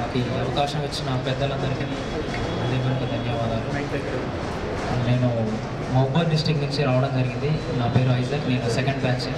నాకు ఈ అవకాశం ఇచ్చిన పెద్దలందరికీ హృదయపూర్వక ధన్యవాదాలు నేను మహబూబ్ డిస్టిక్ నుంచి రావడం జరిగింది నా పేరు ఐజక్ నేను సెకండ్ బ్యాచ్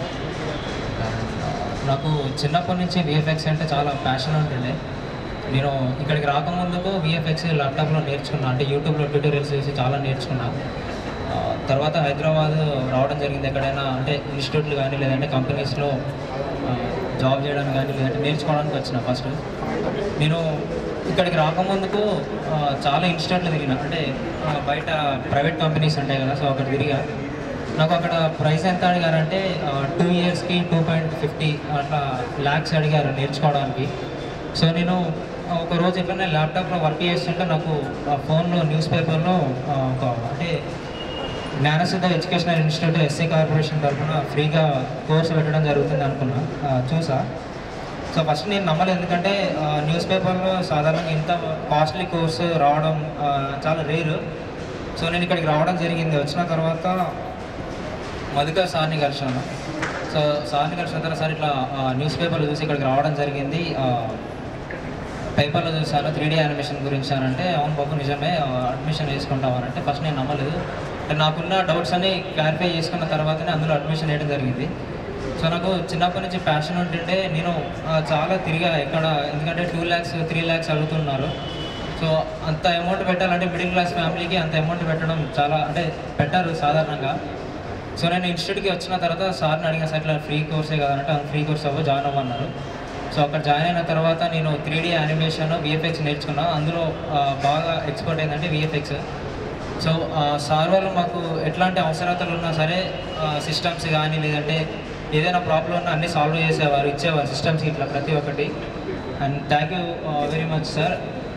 నాకు చిన్నప్పటి నుంచి విఎఫ్ఎక్స్ అంటే చాలా ప్యాషన్ ఉంటుండే నేను ఇక్కడికి రాకముందుకు విఎఫ్ఎక్స్ ల్యాప్టాప్లో నేర్చుకున్నా అంటే యూట్యూబ్లో ట్యూటోరియల్స్ చేసి చాలా నేర్చుకున్నా ఆ, తర్వాత హైదరాబాద్ రావడం జరిగింది ఎక్కడైనా అంటే ఇన్స్టిట్యూట్లు కానీ లేదంటే కంపెనీస్లో జాబ్ చేయడానికి కానీ లేదంటే నేర్చుకోవడానికి వచ్చిన ఫస్ట్ నేను ఇక్కడికి రాకముందుకు ఆ, చాలా ఇన్స్టిట్యూట్లు తిరిగిన అంటే ఆ, బయట ప్రైవేట్ కంపెనీస్ ఉంటాయి కదా సో అక్కడ తిరిగా నాకు అక్కడ ప్రైస్ ఎంత అడిగారంటే టూ ఇయర్స్కి టూ పాయింట్ ఫిఫ్టీ అట్లా ల్యాక్స్ అడిగారు నేర్చుకోవడానికి సో నేను ఒక రోజు ఎట్లనే ల్యాప్టాప్లో వర్క్ చేస్తుంటే నాకు ఆ ఫోన్లో న్యూస్ పేపర్లో ఆ, ఒక అంటే Gnanasiddha educational institute SC corporation తరఫున ఫ్రీగా కోర్సు పెట్టడం జరుగుతుంది అనుకున్నా ఆ, చూసా సో ఫస్ట్ నేను నమ్మలేదు ఎందుకంటే ఆ, న్యూస్ పేపర్లో సాధారణంగా ఇంత కాస్ట్లీ కోర్సు రావడం ఆ, చాలా రేరు సో నేను ఇక్కడికి రావడం జరిగింది వచ్చిన తర్వాత మధుకర్ సార్ని కలిసాను సో సార్ని కలిసిన తర్వాత సార్ ఇట్లా ఆ, న్యూస్ పేపర్లు చూసి ఇక్కడికి రావడం జరిగింది ఆ, పేపర్లో చూసాను త్రీ డీ యానిమేషన్ గురించి అని అంటే అవును బాబు నిజమే ఆ, అడ్మిషన్ వేసుకుంటామని అంటే ఫస్ట్ నేను నమ్మలేదు అంటే నాకున్న డౌట్స్ అన్ని క్లారిఫై చేసుకున్న తర్వాతనే అందులో అడ్మిషన్ వేయడం జరిగింది సో నాకు చిన్నప్పటి నుంచి ప్యాషన్ ఉంటుంటే నేను ఆ, చాలా తిరిగా ఎక్కడ ఎందుకంటే టూ ల్యాక్స్ త్రీ ల్యాక్స్ అడుగుతున్నారు సో అంత అమౌంట్ పెట్టాలంటే మిడిల్ క్లాస్ ఫ్యామిలీకి అంత అమౌంట్ పెట్టడం చాలా అంటే పెట్టారు సాధారణంగా సో నేను ఇన్స్టిట్యూట్కి వచ్చిన తర్వాత సార్ని అడిగిన సార్ ఇట్లా ఫ్రీ కోర్సే కదంటే ఫ్రీ కోర్స్ అవ్వ జాయిన్ అవ్వన్నారు సో అక్కడ జాయిన్ అయిన తర్వాత నేను త్రీ డీ యానిమేషన్ విఎఫ్ఎక్స్ నేర్చుకున్నా అందులో ఆ, బాగా ఎక్స్పర్ట్ ఏంటంటే విఎఫ్ఎక్స్ సో ఆ, సార్ వాళ్ళు మాకు ఎట్లాంటి అవసరతలు ఉన్నా సరే సిస్టమ్స్ కానీ లేదంటే ఏదైనా ప్రాబ్లం ఉన్నా అన్నీ సాల్వ్ చేసేవారు ఇచ్చేవారు సిస్టమ్స్ ఇట్లా ప్రతి ఒక్కటి and thank you very much sir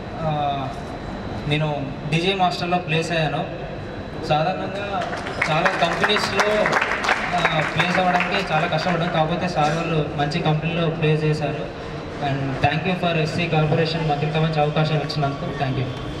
నేను డిజే మాస్టర్లో ప్లేస్ అయ్యాను సాధారణంగా చాలా కంపెనీస్లో ప్లేస్ అవ్వడానికి చాలా కష్టపడ్డాం కాకపోతే సార్ వాళ్ళు మంచి కంపెనీలో ప్లేస్ చేశారు and thank you for SC corporation మాకు ఇంత మంచి అవకాశం ఇచ్చినందుకు థ్యాంక్ యూ